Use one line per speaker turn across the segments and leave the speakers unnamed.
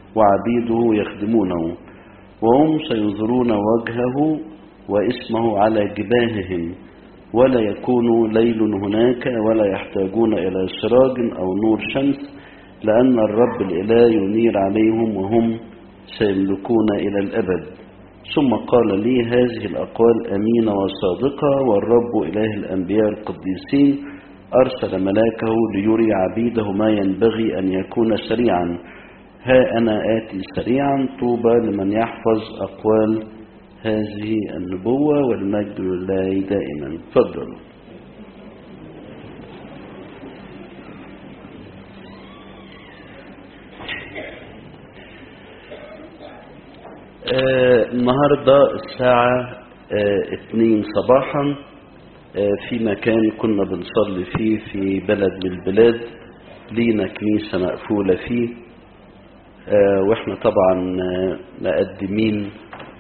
وعبيده يخدمونه وهم سينظرون وجهه واسمه على جباههم ولا يكون ليل هناك ولا يحتاجون إلى سراج أو نور شمس لأن الرب الإله ينير عليهم وهم سيملكون إلى الأبد ثم قال لي هذه الأقوال أمينة وصادقة والرب إله الأنبياء القديسين أرسل ملاكه ليري عبيده ما ينبغي أن يكون سريعا ها أنا آتي سريعا طوبى لمن يحفظ أقوال هذه النبوة والمجد لله دائما تفضل آه النهاردة الساعة آه اتنين صباحا آه في مكان كنا بنصلي فيه في بلد من البلاد لينا كنيسة مقفولة فيه آه واحنا طبعا آه مقدمين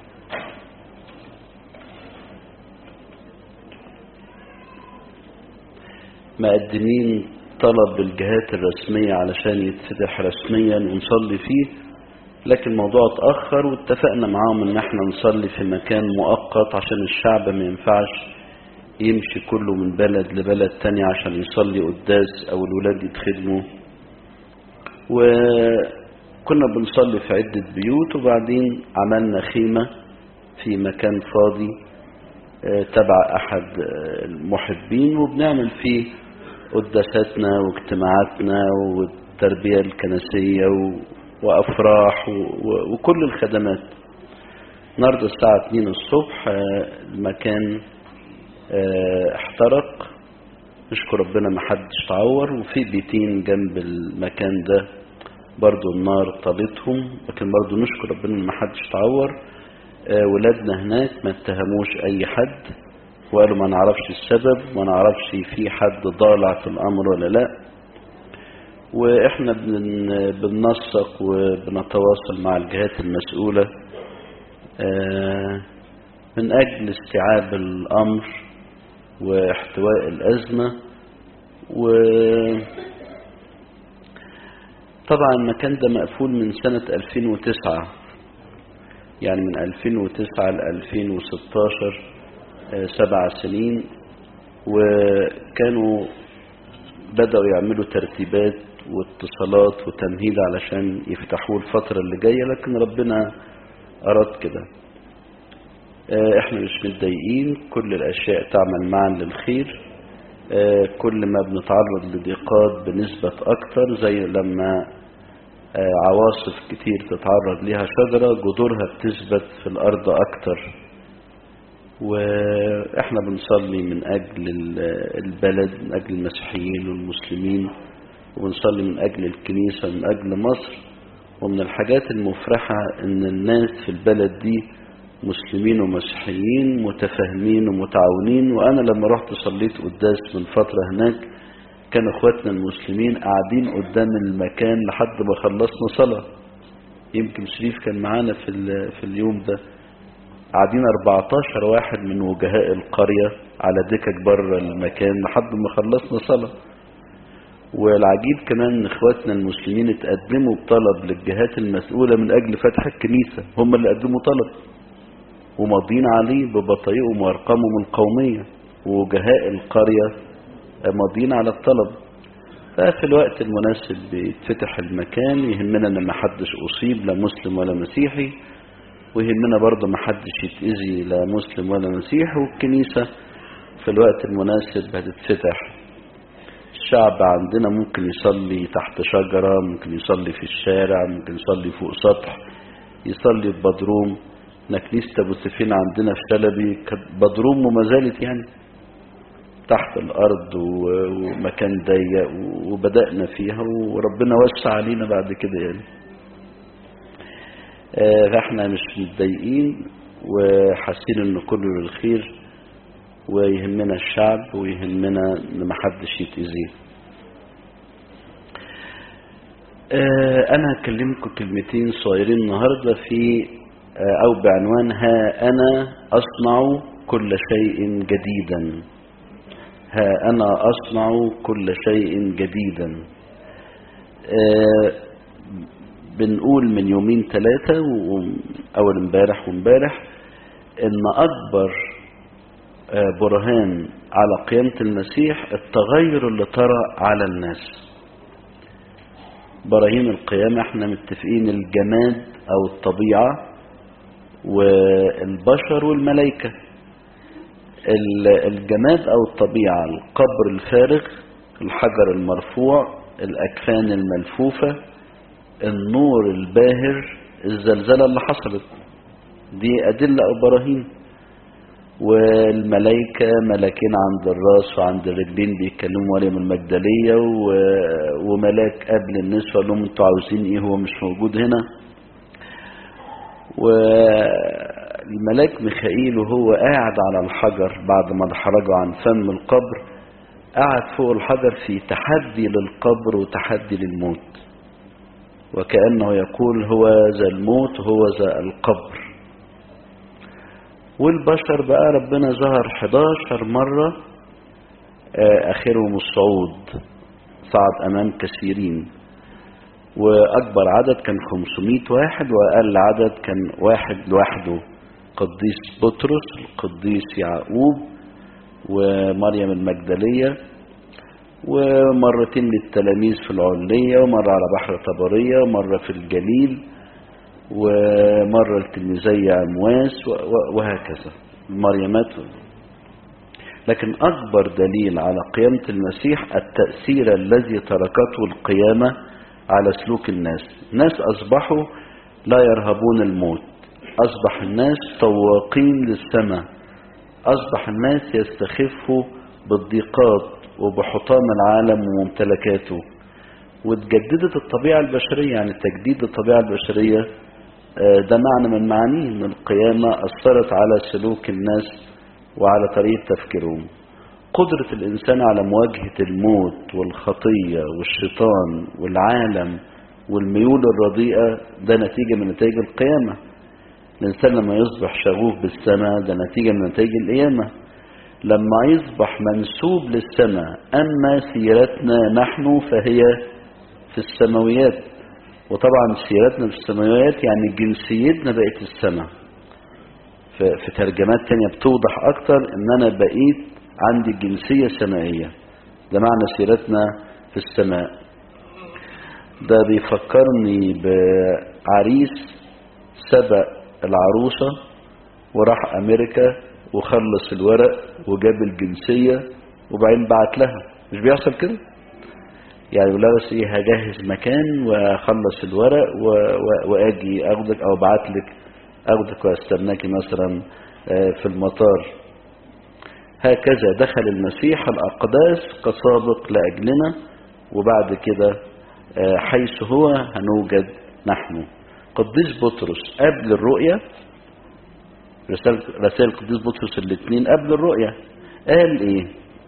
مقدمين طلب الجهات الرسمية علشان يتفتح رسميا ونصلي فيه لكن الموضوع اتأخر واتفقنا معاهم ان احنا نصلي في مكان مؤقت عشان الشعب ما ينفعش يمشي كله من بلد لبلد تاني عشان يصلي قداس او الولاد يتخدموا وكنا بنصلي في عدة بيوت وبعدين عملنا خيمة في مكان فاضي تبع احد المحبين وبنعمل فيه قداساتنا واجتماعاتنا والتربية الكنسية وأفراح وكل الخدمات النهارده الساعة 2 الصبح المكان احترق نشكر ربنا ما حدش تعور وفي بيتين جنب المكان ده برضو النار طالتهم لكن برضو نشكر ربنا ما حدش تعور ولادنا هناك ما اتهموش اي حد وقالوا ما نعرفش السبب ما نعرفش في حد ضالع في الامر ولا لا واحنا بننسق وبنتواصل مع الجهات المسؤولة من اجل استيعاب الامر واحتواء الازمة و طبعا المكان ده مقفول من سنة 2009 يعني من 2009 ل 2016 سبع سنين وكانوا بدأوا يعملوا ترتيبات واتصالات وتمهيد علشان يفتحوه الفترة اللي جاية لكن ربنا أراد كده احنا مش متضايقين كل الأشياء تعمل معا للخير كل ما بنتعرض لضيقات بنسبة أكتر زي لما عواصف كتير تتعرض ليها شجرة جذورها بتثبت في الأرض أكتر واحنا بنصلي من اجل البلد من اجل المسيحيين والمسلمين وبنصلي من اجل الكنيسة من اجل مصر ومن الحاجات المفرحة ان الناس في البلد دي مسلمين ومسيحيين متفاهمين ومتعاونين وانا لما رحت صليت قداس من فترة هناك كان اخواتنا المسلمين قاعدين قدام المكان لحد ما خلصنا صلاة يمكن شريف كان معانا في, في اليوم ده قاعدين 14 واحد من وجهاء القرية على دكك بره المكان لحد ما خلصنا صلاة والعجيب كمان ان اخواتنا المسلمين اتقدموا بطلب للجهات المسؤولة من اجل فتح الكنيسة هم اللي قدموا طلب وماضيين عليه ببطايقهم وارقامهم القومية ووجهاء القرية ماضيين على الطلب ففي الوقت المناسب بيتفتح المكان يهمنا ان ما حدش اصيب لا مسلم ولا مسيحي ويهمنا برضه ما حدش يتأذي لا مسلم ولا مسيحي والكنيسة في الوقت المناسب هتتفتح الشعب عندنا ممكن يصلي تحت شجرة ممكن يصلي في الشارع ممكن يصلي فوق سطح يصلي في بدروم كنيسة ابو سفين عندنا في شلبي كانت بدروم وما زالت يعني تحت الارض ومكان ضيق وبدأنا فيها وربنا وسع علينا بعد كده يعني فاحنا مش متضايقين وحاسين ان كله للخير ويهمنا الشعب ويهمنا ان ما حدش يتأذيه انا هكلمكم كلمتين صغيرين النهاردة في او بعنوان ها انا اصنع كل شيء جديدا ها انا اصنع كل شيء جديدا بنقول من يومين ثلاثة أول امبارح وامبارح إن أكبر برهان على قيامة المسيح التغير اللي طرأ على الناس براهين القيامة احنا متفقين الجماد أو الطبيعة والبشر والملائكة الجماد أو الطبيعة القبر الفارغ الحجر المرفوع الأكفان الملفوفة النور الباهر الزلزلة اللي حصلت دي أدلة أو براهين والملائكة ملاكين عند الراس وعند الرجلين بيتكلموا مريم المجدلية وملاك قبل النسوة قال لهم انتوا عاوزين ايه هو مش موجود هنا والملاك ميخائيل وهو قاعد على الحجر بعد ما اتحرجوا عن فم القبر قعد فوق الحجر في تحدي للقبر وتحدي للموت وكأنه يقول هو ذا الموت هو ذا القبر والبشر بقى ربنا ظهر 11 مرة آخرهم الصعود صعد أمام كثيرين وأكبر عدد كان 500 واحد وأقل عدد كان واحد لوحده قديس بطرس القديس يعقوب ومريم المجدلية ومرتين للتلاميذ في العلية ومرة على بحر طبرية ومرة في الجليل ومرة التلميذية أمواس وهكذا المريمات لكن أكبر دليل على قيامة المسيح التأثير الذي تركته القيامة على سلوك الناس الناس أصبحوا لا يرهبون الموت أصبح الناس طواقين للسماء أصبح الناس يستخفوا بالضيقات وبحطام العالم وممتلكاته وتجددت الطبيعة البشرية يعني تجديد الطبيعة البشرية ده معنى من معانيه ان القيامة أثرت على سلوك الناس وعلى طريقة تفكيرهم قدرة الإنسان على مواجهة الموت والخطية والشيطان والعالم والميول الرديئة ده نتيجة من نتائج القيامة الإنسان لما يصبح شغوف بالسماء ده نتيجة من نتائج القيامة لما يصبح منسوب للسماء أما سيرتنا نحن فهي في السماويات وطبعا سيرتنا في السماويات يعني جنسيتنا بقت السماء في ترجمات تانية بتوضح أكتر إن أنا بقيت عندي جنسية سمائية ده معنى سيرتنا في السماء ده بيفكرني بعريس سبق العروسة وراح أمريكا وخلص الورق وجاب الجنسية وبعدين بعت لها مش بيحصل كده يعني يقول لها بس ايه هجهز مكان واخلص الورق و... و... واجي اخدك او ابعت لك اخدك واستناكي مثلا في المطار هكذا دخل المسيح الاقداس كسابق لاجلنا وبعد كده حيث هو هنوجد نحن قديس بطرس قبل الرؤية رسائل قديس بطرس الاثنين قبل الرؤية قال ايه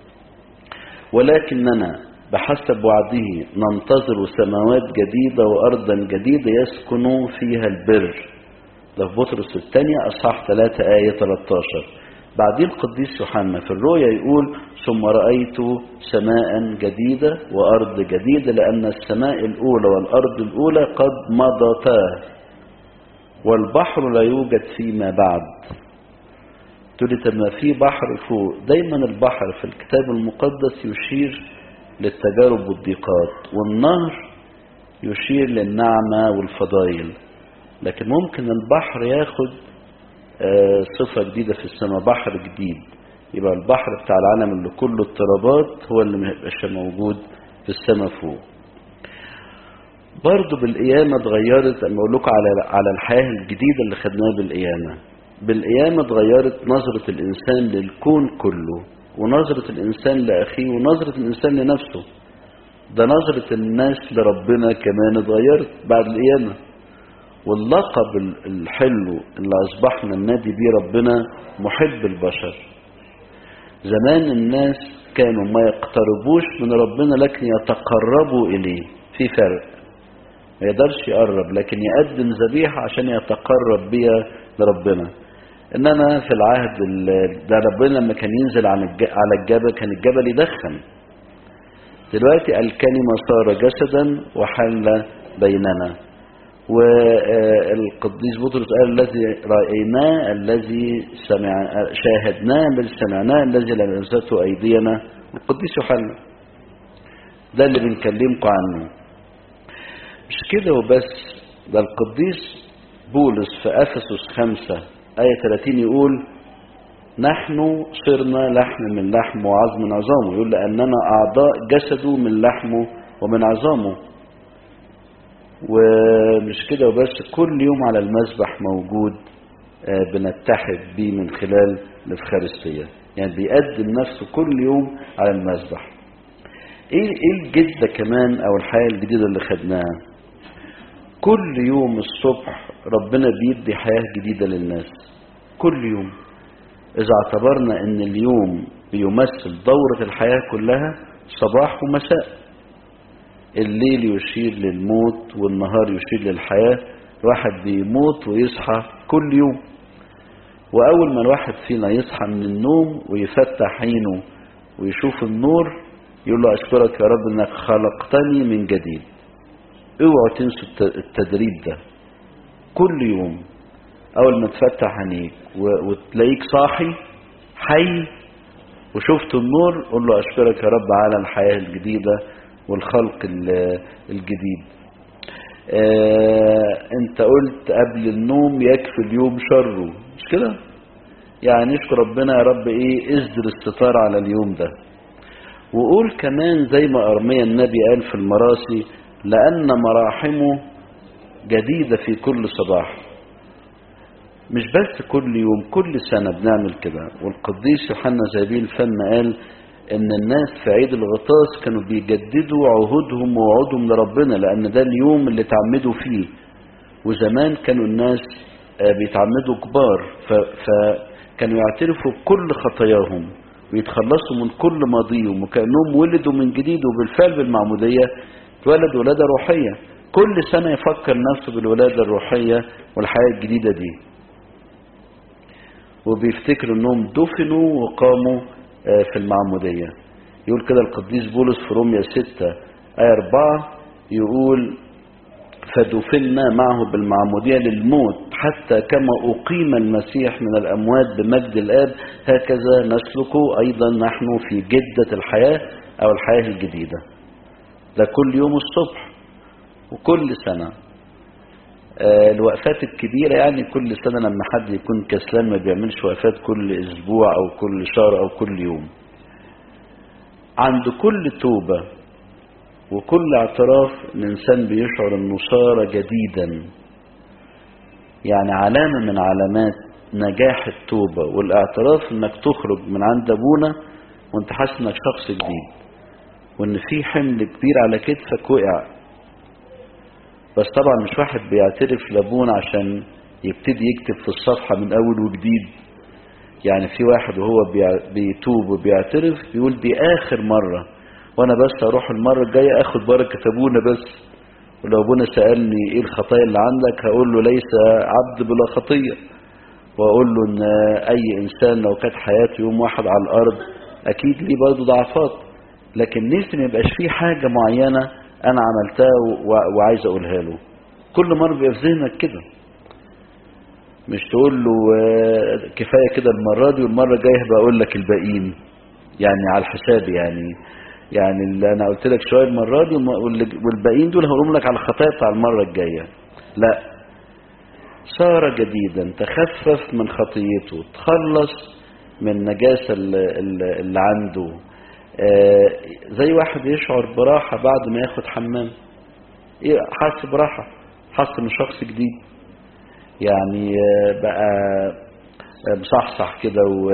ولكننا بحسب وعده ننتظر سماوات جديدة وأرضا جديدة يسكن فيها البر ده في بطرس الثانية أصحاح 3 آية 13 بعدين القديس يوحنا في الرؤيا يقول ثم رأيت سماء جديدة وأرض جديدة لأن السماء الأولى والأرض الأولى قد مضتا والبحر لا يوجد فيما بعد تقول طب ما في بحر فوق دايما البحر في الكتاب المقدس يشير للتجارب والضيقات والنهر يشير للنعمة والفضائل لكن ممكن البحر ياخد صفة جديدة في السماء بحر جديد يبقى البحر بتاع العالم اللي كله اضطرابات هو اللي ما يبقاش موجود في السماء فوق برضه بالقيامة اتغيرت انا بقول لكم على على الحياة الجديدة اللي خدناها بالقيامة بالقيامة اتغيرت نظرة الإنسان للكون كله ونظرة الإنسان لأخيه ونظرة الإنسان لنفسه ده نظرة الناس لربنا كمان اتغيرت بعد القيامة واللقب الحلو اللي أصبحنا النادي بيه ربنا محب البشر زمان الناس كانوا ما يقتربوش من ربنا لكن يتقربوا إليه في فرق ما يقدرش يقرب لكن يقدم ذبيحة عشان يتقرب بيها لربنا انما في العهد ده ربنا لما كان ينزل على الجبل كان الجبل يدخن دلوقتي الكلمة صار جسدا وحل بيننا والقديس بطرس قال الذي رأيناه الذي سمع شاهدناه الذي سمعناه الذي لمسته أيدينا القديس يوحنا ده اللي بنكلمكم عنه مش كده وبس ده القديس بولس في أفسس خمسة آية 30 يقول نحن صرنا لحم من لحم وعظم من عظامه يقول لأننا أعضاء جسده من لحمه ومن عظامه ومش كده وبس كل يوم على المسبح موجود بنتحد بيه من خلال الإفخارستية يعني بيقدم نفسه كل يوم على المسبح ايه ايه الجدة كمان او الحياة الجديدة اللي خدناها كل يوم الصبح ربنا بيدي حياة جديدة للناس كل يوم اذا اعتبرنا ان اليوم بيمثل دورة الحياة كلها صباح ومساء الليل يشير للموت والنهار يشير للحياة الواحد بيموت ويصحى كل يوم وأول ما الواحد فينا يصحى من النوم ويفتح عينه ويشوف النور يقول له أشكرك يا رب أنك خلقتني من جديد اوعوا تنسوا التدريب ده كل يوم أول ما تفتح عينيك وتلاقيك صاحي حي وشفت النور قول له أشكرك يا رب على الحياة الجديدة والخلق الجديد آه انت قلت قبل النوم يكفي اليوم شره مش كده يعني نشكر ربنا يا رب ايه ازدر الستار على اليوم ده وقول كمان زي ما ارميا النبي قال في المراسي لان مراحمه جديدة في كل صباح مش بس كل يوم كل سنة بنعمل كده والقديس يوحنا زابيل الفم قال ان الناس في عيد الغطاس كانوا بيجددوا عهودهم ووعودهم لربنا لان ده اليوم اللي تعمدوا فيه وزمان كانوا الناس بيتعمدوا كبار فكانوا يعترفوا بكل خطاياهم ويتخلصوا من كل ماضيهم وكأنهم ولدوا من جديد وبالفعل بالمعمودية اتولد ولادة روحية كل سنة يفكر نفسه بالولادة الروحية والحياة الجديدة دي وبيفتكروا انهم دفنوا وقاموا في المعمودية يقول كده القديس بولس في روميا 6 آية 4 يقول فدفنا معه بالمعمودية للموت حتى كما أقيم المسيح من الأموات بمجد الآب هكذا نسلك أيضا نحن في جدة الحياة أو الحياة الجديدة ده كل يوم الصبح وكل سنة آه الوقفات الكبيرة يعني كل سنة لما حد يكون كسلان ما بيعملش وقفات كل أسبوع أو كل شهر أو كل يوم عند كل توبة وكل اعتراف الإنسان بيشعر أنه صار جديدا يعني علامة من علامات نجاح التوبة والاعتراف أنك تخرج من عند أبونا وأنت حاسس أنك شخص جديد وأن في حمل كبير على كتفك وقع بس طبعا مش واحد بيعترف لابونا عشان يبتدي يكتب في الصفحة من أول وجديد يعني في واحد وهو بيتوب وبيعترف بيقول دي آخر مرة وأنا بس أروح المرة الجاية أخد بركة أبونا بس ولو أبونا سألني إيه الخطايا اللي عندك هقول له ليس عبد بلا خطية وأقول له إن أي إنسان لو كانت حياته يوم واحد على الأرض أكيد ليه برضه ضعفات لكن نفسي ما يبقاش فيه حاجة معينة انا عملتها وعايز اقولها له كل مرة بيبقى في ذهنك كده مش تقول له كفاية كده المرة دي والمرة الجاية هبقى اقول لك الباقيين يعني على الحساب يعني يعني اللي انا قلت لك شوية المرة دي والباقيين دول هقولهم لك على الخطايا بتاع المرة الجاية لا صار جديدا تخفف من خطيته تخلص من النجاسة اللي, اللي عنده زي واحد يشعر براحة بعد ما ياخد حمام حاسس براحة حاسس انه شخص جديد يعني بقى مصحصح كده و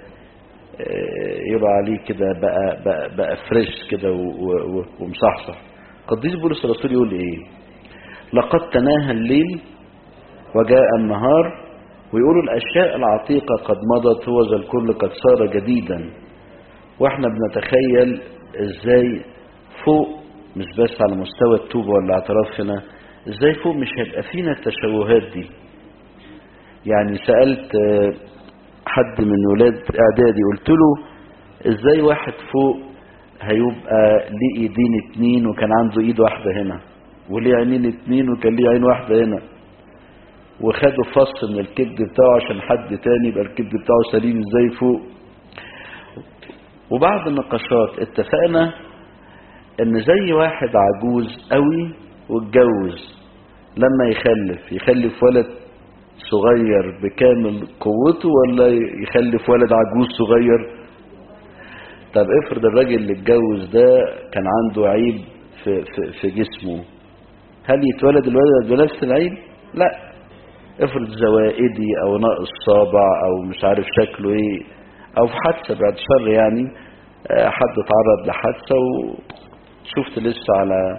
يبقى عليه كده بقى بقى, بقى فريش كده ومصحصح قديس بولس الرسول يقول ايه لقد تناهى الليل وجاء النهار ويقولوا الاشياء العتيقة قد مضت هو ذا الكل قد صار جديدا واحنا بنتخيل ازاي فوق مش بس على مستوى التوبة ولا اعترافنا ازاي فوق مش هيبقى فينا التشوهات دي يعني سألت حد من ولاد اعدادي قلت له ازاي واحد فوق هيبقى ليه ايدين اتنين وكان عنده ايد واحدة هنا وليه عينين اتنين وكان ليه عين واحدة هنا وخدوا فص من الكبد بتاعه عشان حد تاني يبقى الكبد بتاعه سليم ازاي فوق وبعد النقاشات اتفقنا ان زي واحد عجوز قوي واتجوز لما يخلف يخلف ولد صغير بكامل قوته ولا يخلف ولد عجوز صغير طب افرض الراجل اللي اتجوز ده كان عنده عيب في, في, في جسمه هل يتولد الولد بنفس العيب لا افرض زوائدي او ناقص صابع او مش عارف شكله ايه او في حادثه بعد شر يعني حد اتعرض لحادثه وشفت لسه على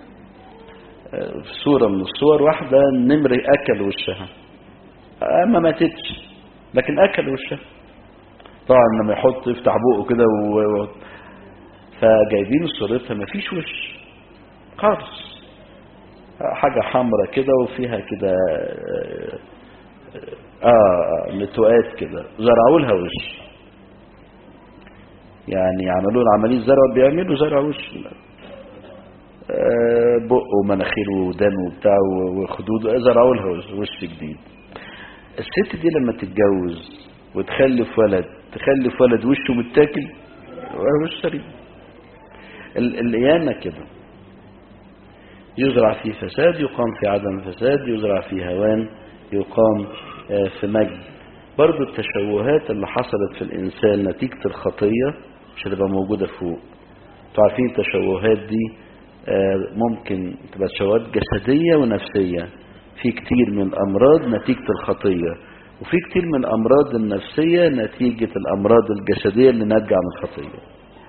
في صورة من الصور واحدة نمر أكل وشها ما ماتتش لكن أكل وشها طبعا لما يحط يفتح بقه كده و... فجايبين صورتها ما فيش وش خالص حاجة حمراء كده وفيها كده اه نتوءات كده زرعوا لها وش يعني عملوا لها عملية زرع بيعملوا زرع وش بق ومناخير ودان وبتاع وخدود زرعوا لها وش جديد الست دي لما تتجوز وتخلف ولد تخلف ولد وشه متاكل وش سليم القيامة كده يزرع فيه فساد يقام في عدم فساد يزرع فيه هوان يقام في مجد برضو التشوهات اللي حصلت في الإنسان نتيجة الخطية مش هتبقى موجودة فوق عارفين التشوهات دي ممكن تبقى تشوهات جسدية ونفسية في كتير من الأمراض نتيجة الخطية وفي كتير من الأمراض النفسية نتيجة الأمراض الجسدية اللي ناتجة عن الخطية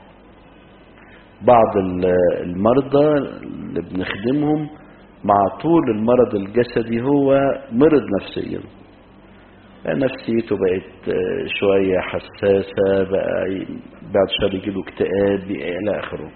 بعض المرضى اللي بنخدمهم مع طول المرض الجسدي هو مرض نفسيا نفسيته بقت شوية حساسة بقى بعد شهر يجيله اكتئاب إلى آخره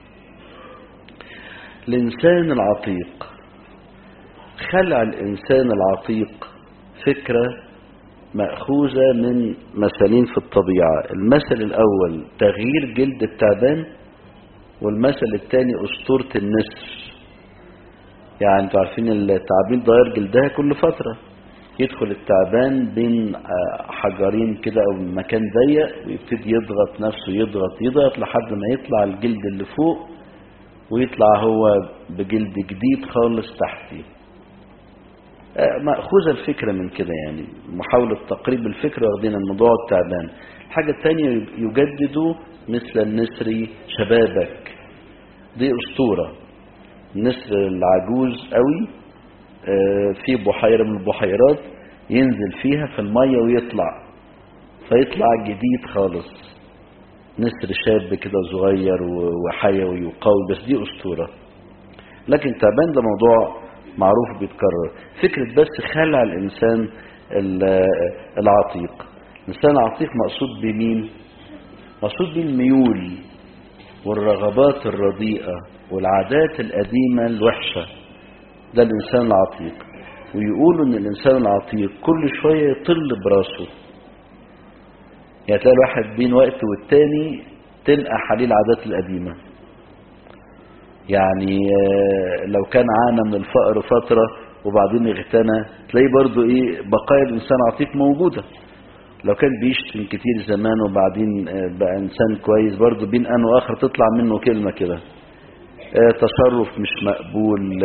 الإنسان العتيق خلع الإنسان العتيق فكرة مأخوذة من مثلين في الطبيعة المثل الأول تغيير جلد التعبان والمثل الثاني أسطورة النسر يعني انتوا عارفين التعابين ضاير جلدها كل فترة يدخل التعبان بين حجرين كده أو مكان ضيق ويبتدي يضغط نفسه يضغط يضغط لحد ما يطلع الجلد اللي فوق ويطلع هو بجلد جديد خالص تحتيه مأخوذة الفكرة من كده يعني محاولة تقريب الفكرة واخدين الموضوع التعبان الحاجة الثانية يجددوا مثل النسر شبابك دي أسطورة النسر العجوز قوي في بحيرة من البحيرات ينزل فيها في المية ويطلع فيطلع جديد خالص نسر شاب كده صغير وحيوي وقوي بس دي أسطورة لكن تعبان ده موضوع معروف بيتكرر فكرة بس خلع الإنسان العتيق الإنسان العتيق مقصود بمين مقصود بالميول والرغبات الرديئة والعادات القديمة الوحشة ده الإنسان العتيق ويقولوا إن الإنسان العتيق كل شوية يطل براسه يعني تلاقي الواحد بين وقت والتاني تنقح عليه العادات القديمة يعني لو كان عانى من الفقر فترة وبعدين اغتنى تلاقيه برضو ايه بقايا الانسان عتيق موجودة لو كان بيشتم كتير زمان وبعدين بقى انسان كويس برضو بين ان واخر تطلع منه كلمة كده تصرف مش مقبول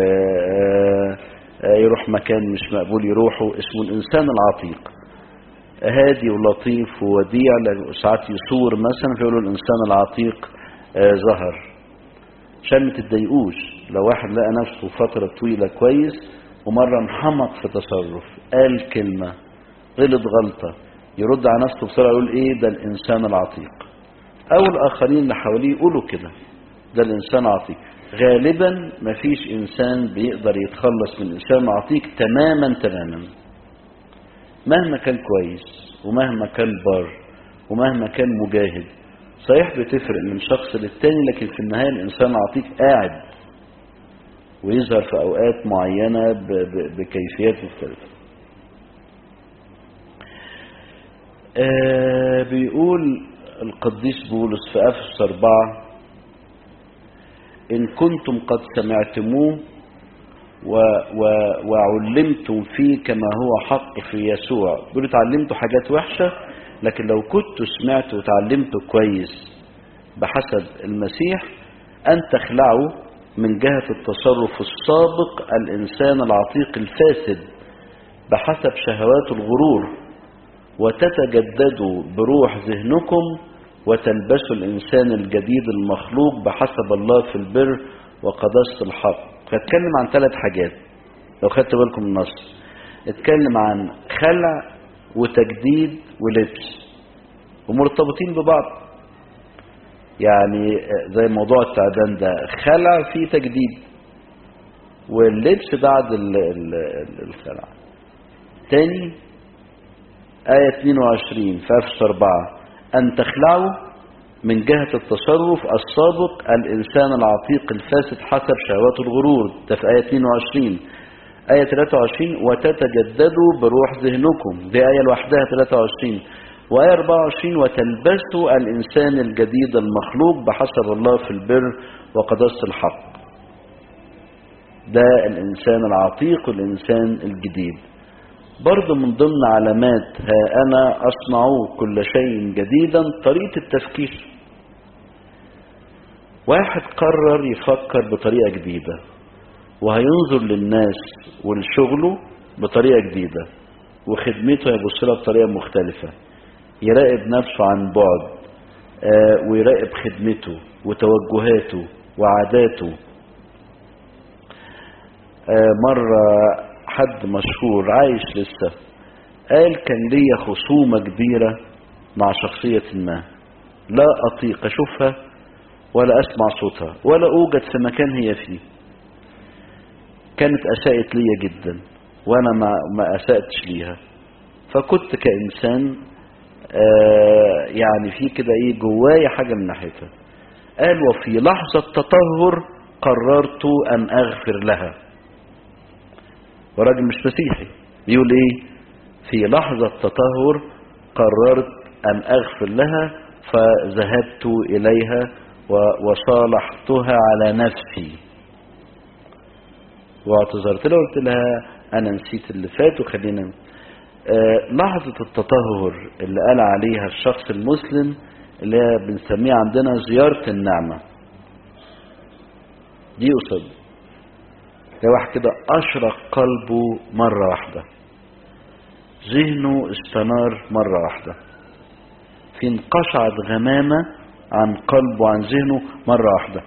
يروح مكان مش مقبول يروحه اسمه الانسان العتيق هادي ولطيف ووديع ساعات يصور مثلا فيقولوا الانسان العتيق ظهر عشان ما تتضايقوش لو واحد لقى نفسه فترة طويلة كويس ومرة انحمق في تصرف قال كلمة غلط غلطة يرد على نفسه بسرعة يقول ايه ده الانسان العتيق او الاخرين اللي حواليه يقولوا كده ده الانسان عتيق غالبا مفيش انسان بيقدر يتخلص من الانسان العتيق تماما تماما مهما كان كويس ومهما كان بار ومهما كان مجاهد صحيح بتفرق من شخص للتاني لكن في النهاية الإنسان عطيك قاعد ويظهر في أوقات معينة ب ب بكيفيات مختلفة آه بيقول القديس بولس في أفس أربعة إن كنتم قد سمعتموه و و وعلمتم فيه كما هو حق في يسوع بيقولوا اتعلمتوا حاجات وحشة لكن لو كنتوا سمعتوا وتعلمتوا كويس بحسب المسيح أن تخلعوا من جهة التصرف السابق الإنسان العتيق الفاسد بحسب شهوات الغرور وتتجددوا بروح ذهنكم وتلبسوا الإنسان الجديد المخلوق بحسب الله في البر وقداسة الحق فاتكلم عن ثلاث حاجات لو خدت بالكم من النص اتكلم عن خلع وتجديد ولبس ومرتبطين ببعض يعني زي موضوع التعدان ده خلع فيه تجديد واللبس بعد ال- ال- ال- الخلع تاني آية 22 في أفس 4 أن تخلعوا من جهة التصرف السابق الإنسان العتيق الفاسد حسب شهوات الغرور ده في آية 22 آية 23 وتتجددوا بروح ذهنكم دي آية لوحدها 23 وآية 24 وتلبسوا الإنسان الجديد المخلوق بحسب الله في البر وقداسة الحق ده الإنسان العتيق والإنسان الجديد برضه من ضمن علامات ها أنا أصنع كل شيء جديدا طريقة التفكير واحد قرر يفكر بطريقة جديدة وهينظر للناس ولشغله بطريقة جديدة وخدمته هيبص لها بطريقة مختلفة يراقب نفسه عن بعد آه، ويراقب خدمته وتوجهاته وعاداته آه، مرة حد مشهور عايش لسه قال كان ليا خصومة كبيرة مع شخصية ما لا أطيق أشوفها ولا أسمع صوتها ولا أوجد في مكان هي فيه كانت أساءت ليا جدا وأنا ما, ما أسأتش ليها فكنت كإنسان آه يعني في كده إيه جوايا حاجة من ناحيتها قال وفي لحظة تطهر قررت أن أغفر لها وراجل مش مسيحي بيقول ايه في لحظة تطهر قررت ان اغفر لها فذهبت اليها و- وصالحتها على نفسي واعتذرت لها وقلت لها انا نسيت اللي فات وخلينا آه لحظة التطهر اللي قال عليها الشخص المسلم اللي هي بنسميها عندنا زيارة النعمة دي قصد ده واحد كده أشرق قلبه مرة واحدة ذهنه استنار مرة واحدة في انقشعت غمامة عن قلبه عن ذهنه مرة واحدة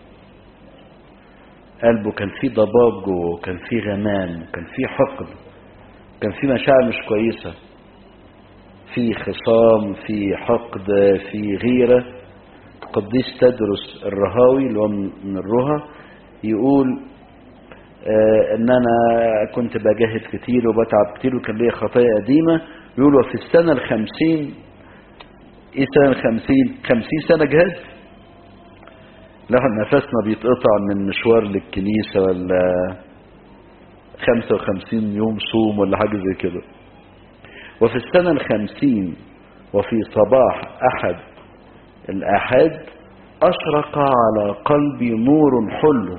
قلبه كان فيه ضباب جوه كان فيه غمام كان فيه حقد كان فيه مشاعر مش كويسة في خصام في حقد في غيرة القديس تدرس الرهاوي اللي هو من الرها يقول آه ان انا كنت بجاهد كتير وبتعب كتير وكان ليا خطايا قديمة يقول وفي السنة الخمسين ايه سنة الخمسين خمسين سنة جهاد لا نفسنا بيتقطع من مشوار للكنيسة ولا خمسة وخمسين يوم صوم ولا حاجة زي كده وفي السنة الخمسين وفي صباح أحد الأحد أشرق على قلبي نور حلو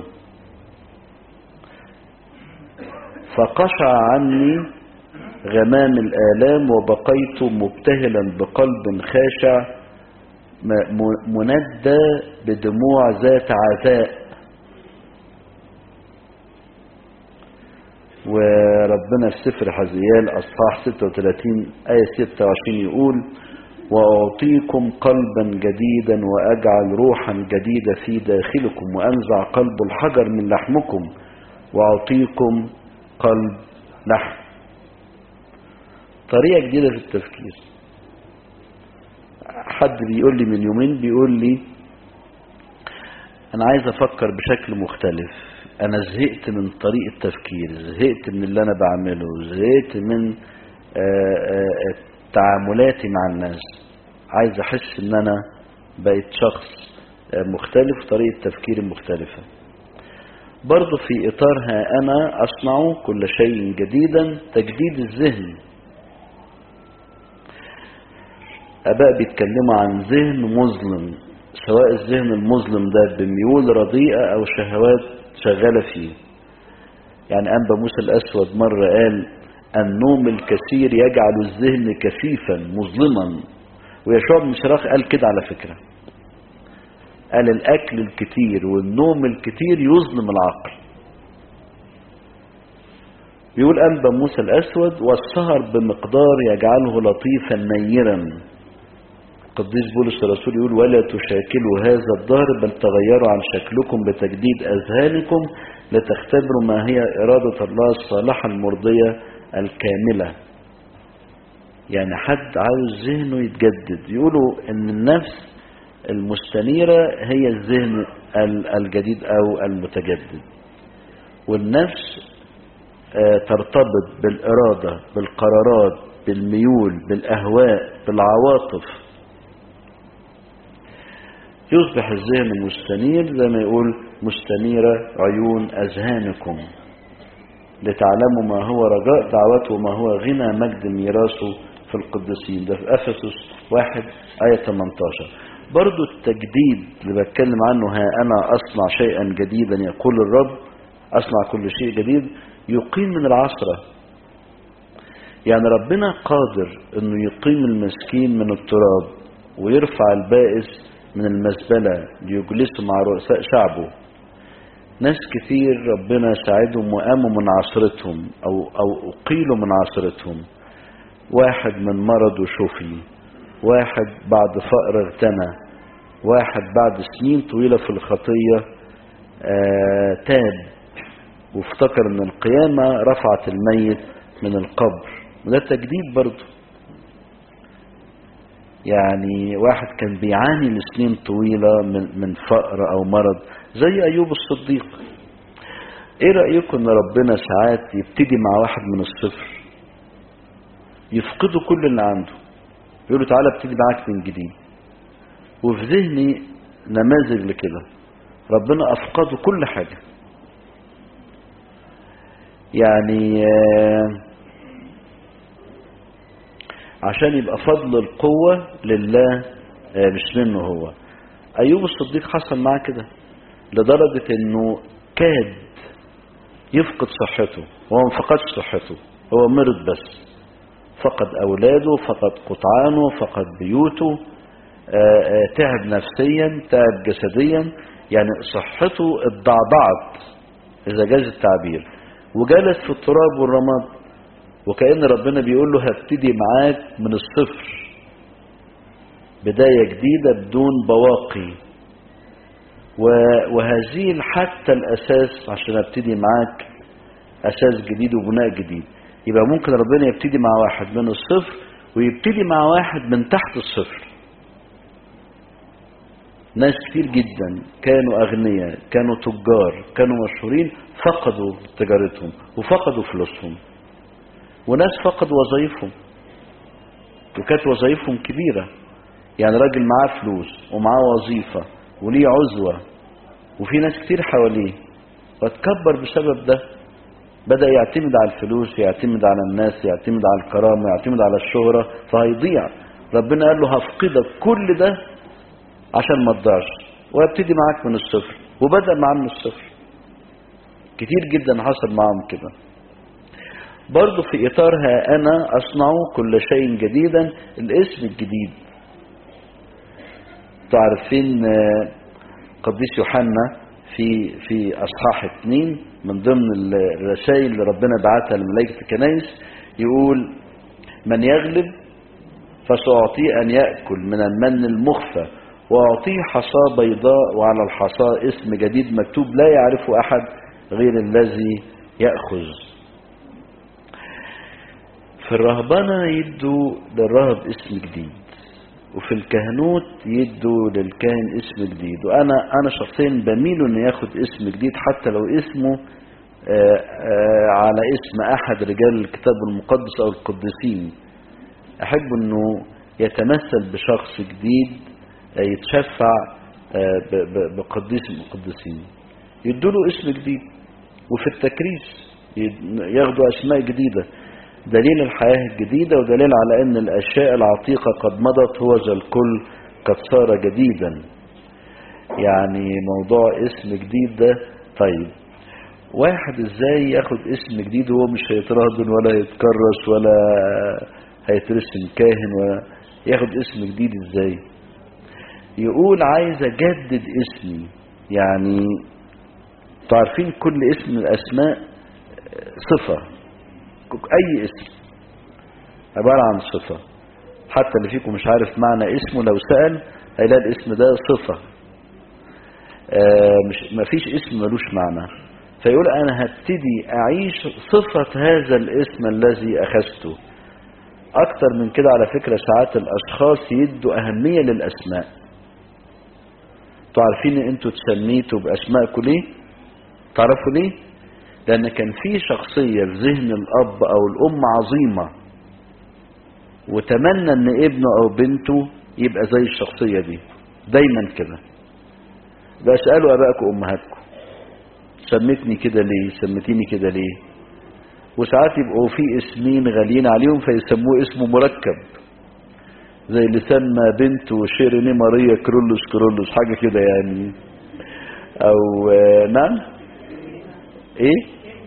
فقشع عني غمام الآلام وبقيت مبتهلا بقلب خاشع مندى بدموع ذات عزاء وربنا في سفر حزيال أصحاح 36 آية 26 يقول وأعطيكم قلبا جديدا وأجعل روحا جديدة في داخلكم وأنزع قلب الحجر من لحمكم وأعطيكم قلب لحم طريقة جديدة في التفكير حد بيقول لي من يومين بيقول لي أنا عايز أفكر بشكل مختلف أنا زهقت من طريقة تفكير زهقت من اللي أنا بعمله زهقت من آآ آآ تعاملاتي مع الناس عايز أحس إن أنا بقيت شخص مختلف طريقة تفكيري مختلفة برضو في إطارها أنا أصنع كل شيء جديدا تجديد الذهن أباء بيتكلموا عن ذهن مظلم سواء الذهن المظلم ده بميول رديئة أو شهوات شغالة فيه يعني أنبا موسى الأسود مرة قال النوم الكثير يجعل الذهن كثيفا مظلما ويشوع بن شراخ قال كده على فكرة قال الأكل الكتير والنوم الكتير يظلم العقل بيقول أنبا موسى الأسود والسهر بمقدار يجعله لطيفا نيرا القديس بولس الرسول يقول ولا تشاكلوا هذا الدهر بل تغيروا عن شكلكم بتجديد أذهانكم لتختبروا ما هي إرادة الله الصالحة المرضية الكاملة يعني حد عاوز ذهنه يتجدد يقولوا ان النفس المستنيرة هي الذهن الجديد او المتجدد والنفس ترتبط بالإرادة بالقرارات بالميول بالأهواء بالعواطف يصبح الذهن مستنير زي ما يقول مستنيرة عيون أذهانكم لتعلموا ما هو رجاء دعوته وما هو غنى مجد ميراثه في القديسين ده في أفسس واحد آية 18 برضو التجديد اللي بتكلم عنه ها أنا أصنع شيئا جديدا يقول الرب أصنع كل شيء جديد يقيم من العصرة يعني ربنا قادر أنه يقيم المسكين من التراب ويرفع البائس من المزبلة ليجلسه مع رؤساء شعبه ناس كتير ربنا ساعدهم وقاموا من عصرتهم أو, أو أقيلوا من عصرتهم واحد من مرض وشفي واحد بعد فقر اغتنى واحد بعد سنين طويلة في الخطية آه تاب وافتكر ان القيامة رفعت الميت من القبر وده تجديد برضه يعني واحد كان بيعاني لسنين طويلة من, من فقر او مرض زي ايوب الصديق ايه رأيكم ان ربنا ساعات يبتدي مع واحد من الصفر يفقده كل اللي عنده يقول له تعالى ابتدي معاك من جديد وفي ذهني نماذج لكده ربنا افقده كل حاجة يعني عشان يبقى فضل القوة لله مش منه هو ايوب الصديق حصل معاه كده لدرجة انه كاد يفقد صحته هو ما فقدش صحته هو مرض بس فقد اولاده فقد قطعانه فقد بيوته تعب نفسيا تعب جسديا يعني صحته اتضعضعت اذا جاز التعبير وجلس في التراب والرماد وكأن ربنا بيقول له هبتدي معاك من الصفر بداية جديدة بدون بواقي وهذه حتى الأساس عشان ابتدي معاك أساس جديد وبناء جديد يبقى ممكن ربنا يبتدي مع واحد من الصفر ويبتدي مع واحد من تحت الصفر ناس كتير جدا كانوا أغنياء كانوا تجار كانوا مشهورين فقدوا تجارتهم وفقدوا فلوسهم وناس فقدوا وظائفهم وكانت وظائفهم كبيرة يعني راجل معاه فلوس ومعاه وظيفة وليه عزوة وفي ناس كتير حواليه واتكبر بسبب ده بدأ يعتمد على الفلوس يعتمد على الناس يعتمد على الكرامة يعتمد على الشهرة فهيضيع ربنا قال له هفقدك كل ده عشان ما تضيعش وابتدي معاك من الصفر وبدأ معاه من الصفر كتير جدا حصل معاهم كده برضه في إطارها أنا أصنع كل شيء جديدا الاسم الجديد تعرفين قديس يوحنا في في أصحاح اتنين من ضمن الرسائل اللي ربنا بعتها لملائكة الكنائس يقول من يغلب فسأعطيه أن يأكل من المن المخفى وأعطيه حصاة بيضاء وعلى الحصاة اسم جديد مكتوب لا يعرفه أحد غير الذي يأخذ في الرهبنة يدوا للرهب اسم جديد وفي الكهنوت يدوا للكاهن اسم جديد وانا انا شخصيا بميل انه ياخد اسم جديد حتى لو اسمه آآ آآ على اسم احد رجال الكتاب المقدس او القديسين احب انه يتمثل بشخص جديد يتشفع بقديس المقدسين يدوا له اسم جديد وفي التكريس ياخدوا اسماء جديده دليل الحياة الجديدة ودليل على أن الأشياء العتيقة قد مضت هو ذا الكل قد صار جديدا يعني موضوع اسم جديد ده طيب واحد ازاي ياخد اسم جديد وهو مش هيتراهن ولا يتكرس ولا هيترسم كاهن ولا ياخد اسم جديد ازاي يقول عايز اجدد اسمي يعني تعرفين كل اسم من الاسماء صفة اي اسم عبارة عن صفة حتى اللي فيكم مش عارف معنى اسمه لو سأل هيلاقي الاسم ده صفة آه مش مفيش اسم ملوش معنى فيقول انا هبتدي اعيش صفة هذا الاسم الذي اخذته اكتر من كده على فكرة ساعات الاشخاص يدوا اهمية للاسماء تعرفين ان انتوا تسميتوا باسمائكم ليه تعرفوا ليه لان كان في شخصية في ذهن الاب او الام عظيمة وتمنى ان ابنه او بنته يبقى زي الشخصية دي دايما كده بقى اسألوا ابائكم وامهاتكم سمتني كده ليه سمتيني كده ليه وساعات يبقوا في اسمين غاليين عليهم فيسموه اسمه مركب زي اللي سمى بنته شيريني ماريا كرولوس كرولوس حاجة كده يعني او آه نعم ايه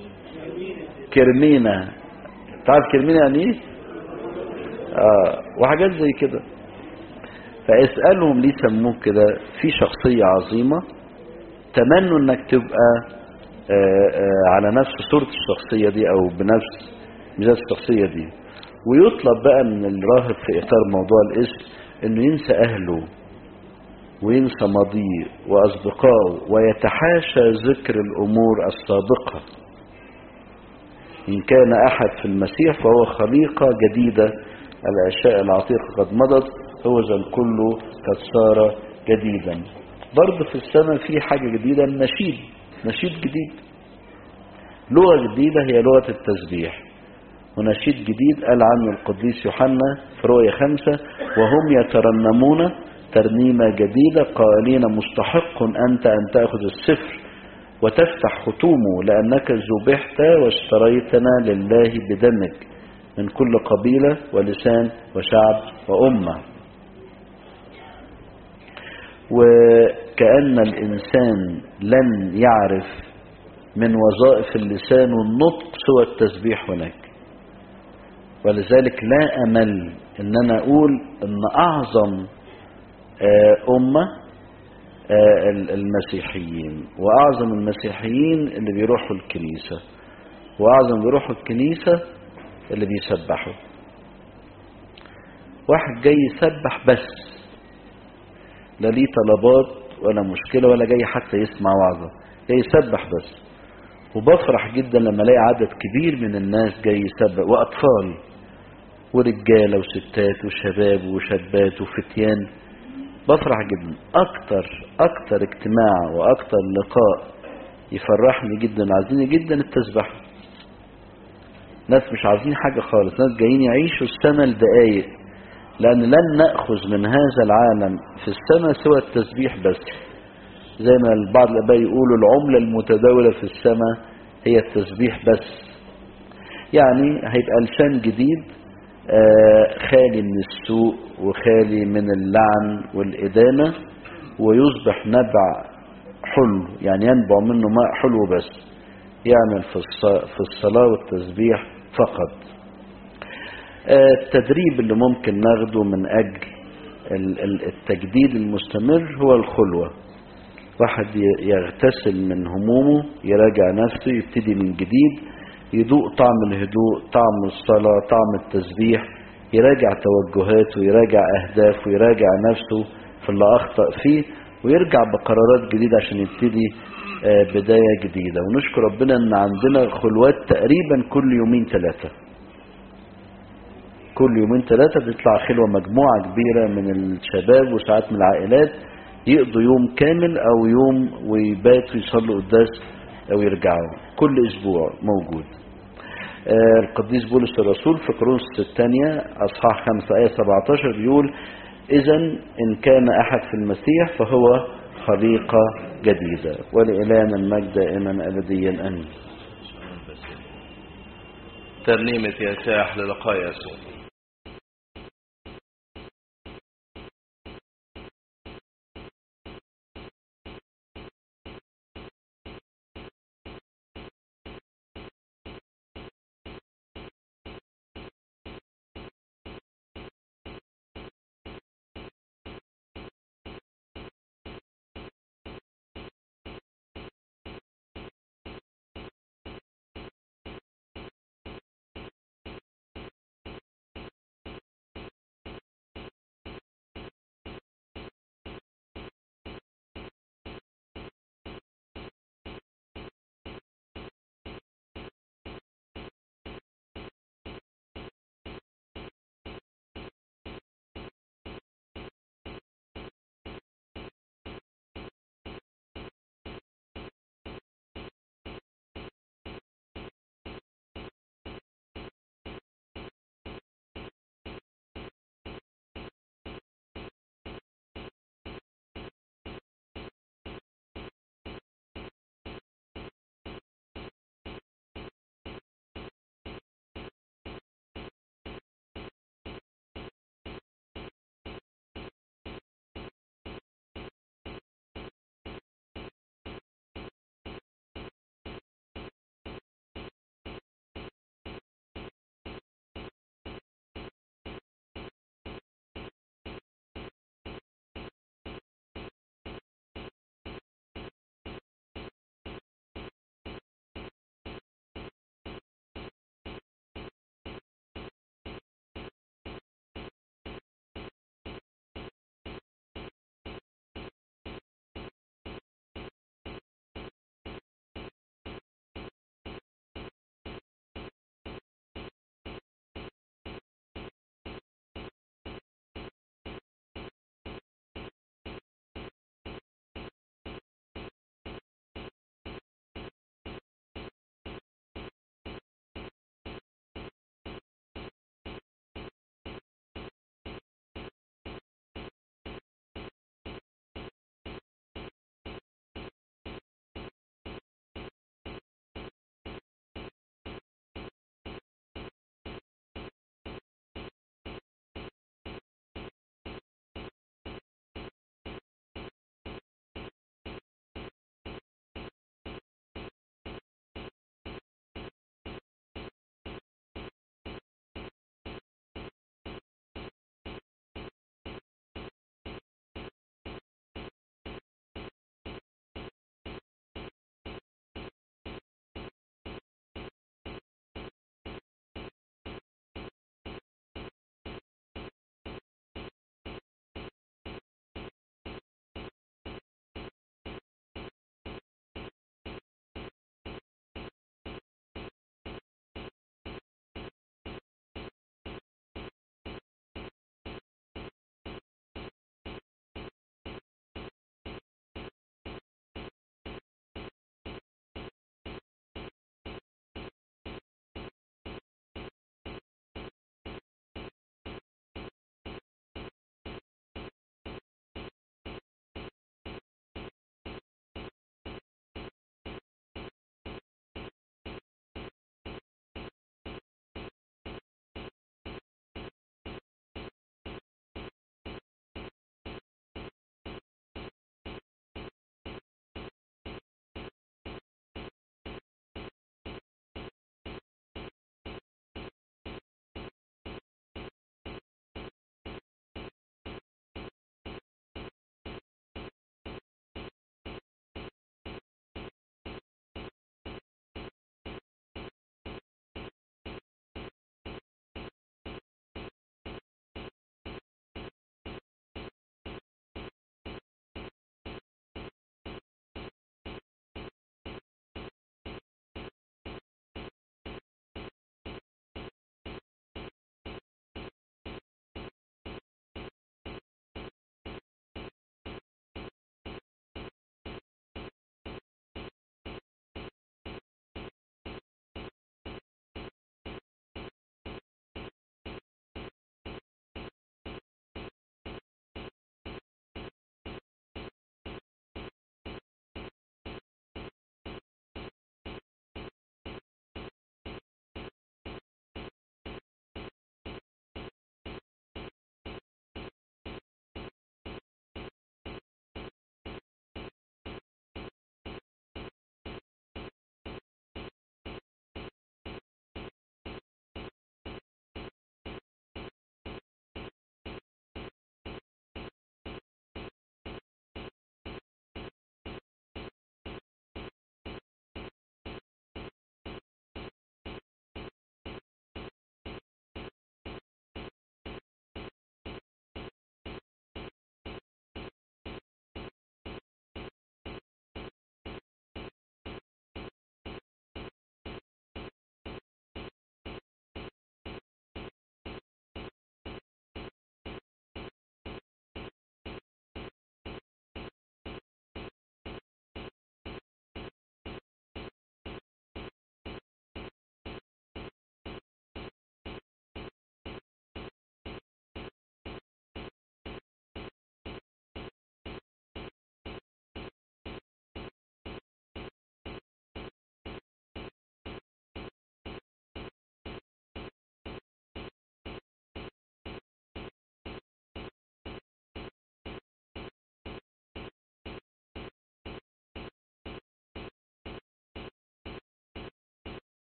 كرمينة تعرف كرمينة يعني ايه آه وحاجات زي كده فاسألهم ليه سموه كده في شخصية عظيمة تمنوا انك تبقى آآ آآ على نفس صورة الشخصية دي او بنفس ميزات الشخصية دي ويطلب بقى من الراهب في اطار موضوع الاسم انه ينسى اهله وينسى ماضيه واصدقائه ويتحاشى ذكر الامور السابقة ان كان احد في المسيح فهو خليقة جديدة الاشياء العتيقة قد مضت هو ذا الكل قد صار جديدا برضه في السماء في حاجة جديدة النشيد نشيد جديد لغة جديدة هي لغة التسبيح ونشيد جديد قال عنه القديس يوحنا في رؤية خمسة وهم يترنمون ترنيمة جديدة قائلين مستحق أنت أن تأخذ السفر وتفتح ختومه لأنك ذبحت واشتريتنا لله بدمك من كل قبيلة ولسان وشعب وأمة وكأن الإنسان لن يعرف من وظائف اللسان والنطق سوى التسبيح هناك ولذلك لا أمل أن أنا أقول أن أعظم أمة المسيحيين وأعظم المسيحيين اللي بيروحوا الكنيسة وأعظم بيروحوا الكنيسة اللي بيسبحوا واحد جاي يسبح بس لا ليه طلبات ولا مشكلة ولا جاي حتى يسمع وعظة جاي يسبح بس وبفرح جدا لما الاقي عدد كبير من الناس جاي يسبح وأطفال ورجالة وستات وشباب وشابات وفتيان بفرح جدا أكتر أكتر اجتماع وأكتر لقاء يفرحني جدا وعايزيني جدا التسبح ناس مش عايزين حاجة خالص ناس جايين يعيشوا السنة لدقايق لأن لن نأخذ من هذا العالم في السماء سوى التسبيح بس زي ما بعض الآباء يقولوا العملة المتداولة في السماء هي التسبيح بس يعني هيبقى لسان جديد خالي من السوء وخالي من اللعن والإدانة ويصبح نبع حلو يعني ينبع منه ماء حلو بس يعمل في الصلاة والتسبيح فقط التدريب اللي ممكن ناخده من أجل التجديد المستمر هو الخلوة واحد يغتسل من همومه يراجع نفسه يبتدي من جديد يذوق طعم الهدوء طعم الصلاة طعم التسبيح يراجع توجهاته يراجع أهدافه يراجع نفسه في اللي أخطأ فيه ويرجع بقرارات جديدة عشان يبتدي بداية جديدة ونشكر ربنا ان عندنا خلوات تقريبا كل يومين ثلاثة كل يومين ثلاثة بيطلع خلوة مجموعة كبيرة من الشباب وساعات من العائلات يقضوا يوم كامل او يوم ويباتوا يصلوا قداس او يرجعوا كل اسبوع موجود آه القديس بولس الرسول في كورنثوس الثانية اصحاح 5 آية 17 بيقول اذا ان كان احد في المسيح فهو خليقة جديدة ولإلهنا المجد دائما أبديا أمين
ترنيمة يا ساح للقاء يسوع